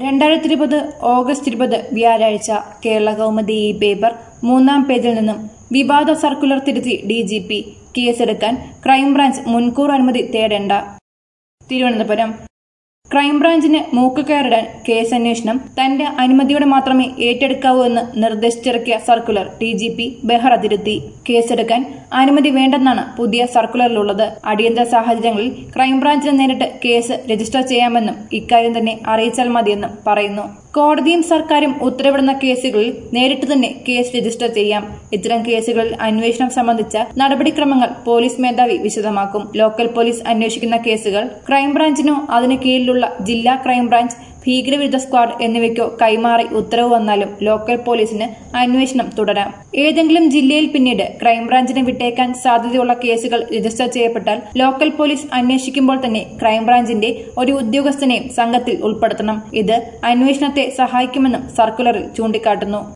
രണ്ടായിരത്തി ഇരുപത് ഓഗസ്റ്റ് ഇരുപത് വ്യാഴാഴ്ച കേരള കൗമുദി ഈ പേപ്പർ മൂന്നാം പേജിൽ നിന്നും വിവാദ സർക്കുലർ തിരുത്തി ഡി ജി പി കേസെടുക്കാൻ ക്രൈംബ്രാഞ്ച് മുൻകൂർ അനുമതി തേടേണ്ട തിരുവനന്തപുരം ക്രൈംബ്രാഞ്ചിന് മൂക്കുകയറിടാൻ കേസന്വേഷണം തന്റെ അനുമതിയോടെ മാത്രമേ ഏറ്റെടുക്കാവൂ എന്ന് നിർദ്ദേശിച്ചിറക്കിയ circular D G P Behera തിരുത്തി കേസെടുക്കാൻ അനുമതി വേണ്ടെന്നാണ് പുതിയ സർക്കുലറിലുള്ളത് അടിയന്തര സാഹചര്യങ്ങളിൽ ക്രൈംബ്രാഞ്ചിന് നേരിട്ട് കേസ് രജിസ്റ്റർ ചെയ്യാമെന്നും ഇക്കാര്യം തന്നെ അറിയിച്ചാൽ മതിയെന്നും പറയുന്നു കോടതിയും സർക്കാരും ഉത്തരവിടുന്ന കേസുകളിൽ നേരിട്ട് തന്നെ കേസ് രജിസ്റ്റർ ചെയ്യാം ഇത്തരം കേസുകളിൽ അന്വേഷണം സംബന്ധിച്ച നടപടിക്രമങ്ങൾ പോലീസ് മേധാവി വിശദമാക്കും ലോക്കൽ പോലീസ് അന്വേഷിക്കുന്ന കേസുകൾ ക്രൈംബ്രാഞ്ചിനോ അതിന് കീഴിലുള്ള ജില്ലാ ക്രൈംബ്രാഞ്ച് ഭീകരവിരുദ്ധ സ്ക്വാഡ് എന്നിവയ്ക്കോ കൈമാറി ഉത്തരവ് വന്നാലും ലോക്കൽ പോലീസിന് അന്വേഷണം തുടരാം ഏതെങ്കിലും ജില്ലയിൽ പിന്നീട് ക്രൈംബ്രാഞ്ചിന് വിട്ടേക്കാൻ സാധ്യതയുള്ള കേസുകൾ രജിസ്റ്റർ ചെയ്യപ്പെട്ടാൽ ലോക്കൽ പോലീസ് അന്വേഷിക്കുമ്പോൾ തന്നെ ക്രൈംബ്രാഞ്ചിന്റെ ഒരു ഉദ്യോഗസ്ഥനെയും സംഘത്തിൽ ഉൾപ്പെടുത്തണം ഇത് അന്വേഷണത്തെ സഹായിക്കുമെന്നും സർക്കുലറിൽ ചൂണ്ടിക്കാട്ടുന്നു